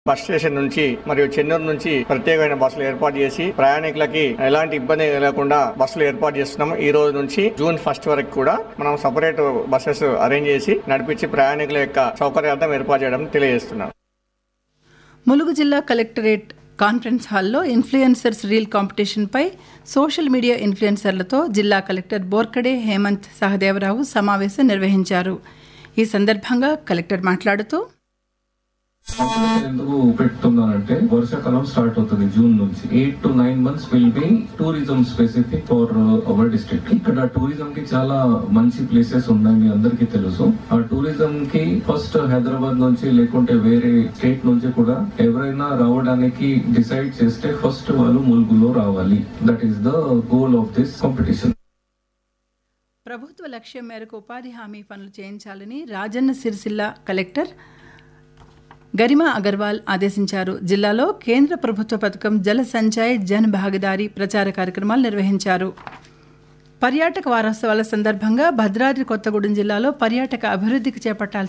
bus station నుంచి మరియు చెన్నూరు నుంచి ప్రత్యేకమైన బస్సులు ఏర్పాటు చేసి ప్రయాణికులకి ఎలాంటి ఇబ్బంది లేకుండా బస్సులు ఏర్పాటు చేస్తున్నాం ఈ రోజు నుంచి జూన్ ఫస్ట్ వరకు కూడా మనం సపరేట్ బస్సెస్ అరేంజ్ చేసి నడిపించి ప్రయాణికుల యొక్క సౌకర్యార్థం ఏర్పాటు చేయడం తెలియజేస్తున్నాం ములుగు జిల్లా కలెక్టరేట్ కాన్ఫరెన్స్ హాల్లో ఇన్ఫ్లుయెన్సర్స్ రీల్ కాంపిటీషన్పై సోషల్ మీడియా ఇన్ఫ్లుయెన్సర్లతో జిల్లా కలెక్టర్ బోర్కడే హేమంత్ సహదేవరావు సమావేశం నిర్వహించారు ఈ సందర్భంగా కలెక్టర్ మాట్లాడుతూ ఎందుకు పెట్టుతున్నానంటే వర్షాకాలం స్టార్ట్ అవుతుంది జూన్ నుంచి eight to nine months will be tourism specific for our district ఇక్కడ టూరిజం కి చాలా మంచి ప్లేసెస్ ఉన్నాయి మీ అందరికీ తెలుసు ఆ టూరిజం కి ఫస్ట్ హైదరాబాద్ నుంచి లేకుంటే వేరే స్టేట్ నుంచి కూడా ఎవరైనా రావడానికి డిసైడ్ చేస్తే ఫస్ట్ వాళ్ళు ములుగులో రావాలి that is the goal of this competition ప్రభుత్వ లక్ష్యం మేరకు ఉపాధి హామీ పనులు చేయించాలని రాజన్న సిరిసిల్ల కలెక్టర్ గరిమా అగర్వాల్ ఆదేశించారు జిల్లాలో కేంద్ర ప్రభుత్వ పథకం జల సంచయ్ జన్ భాగీదారీ ప్రచార కార్యక్రమాలు నిర్వహించారు పర్యాటక వారోత్సవాల సందర్భంగా భద్రాద్రి కొత్తగూడెం జిల్లాలో పర్యాటక అభివృద్ధికి చేపట్టాల్సిన